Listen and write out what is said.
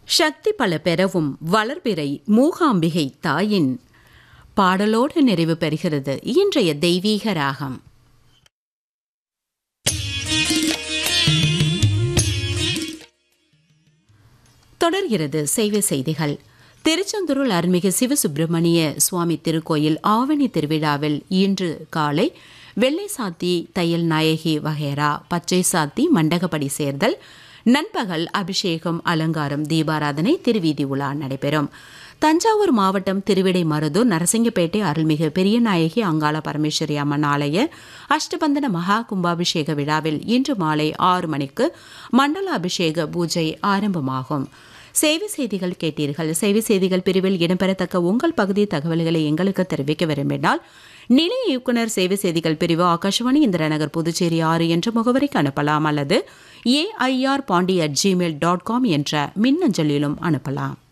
சக்தி பல பெறவும் வளர்பிறை மூகாம்பிகை தாயின் பாடலோடு நிறைவு பெறுகிறது இன்றைய தெய்வீக ராகம் தொடர்கிறது செய்வ செய்திகள் திருச்செந்தூரில் அருள்மிகு சிவசுப்பிரமணிய சுவாமி திருக்கோயில் ஆவணி திருவிழாவில் இன்று காலை வெள்ளை சாத்தி தையல் நாயகி வகேரா பச்சை சாத்தி மண்டகப்படி சேர்தல் நண்பகல் அபிஷேகம் அலங்காரம் தீபாராதனை திருவீதி உலா நடைபெறும் தஞ்சாவூர் மாவட்டம் திருவிடை மருதூர் நரசிங்கப்பேட்டை அருள்மிகு பெரியநாயகி அங்காள பரமேஸ்வரி அம்மன் ஆலய அஷ்டபந்தன மகா கும்பாபிஷேக விழாவில் இன்று மாலை ஆறு மணிக்கு மண்டல அபிஷேக பூஜை ஆரம்பமாகும் செய்தி செய்திகள் கேட்டீர்கள் செய்தி செய்திகள் பிரிவில் இடம்பெறத்தக்க உங்கள் பகுதி தகவல்களை எங்களுக்கு தெரிவிக்க விரும்பினால் நிலைய இயக்குனர் சேவை செய்திகள் பிரிவு ஆகாஷவாணி இந்திரநகர் புதுச்சேரி ஆறு என்ற முகவரிக்கு அனுப்பலாம் அல்லது AIR Pondy at Gmail dot com என்ற மின்னஞ்சலிலும் அனுப்பலாம்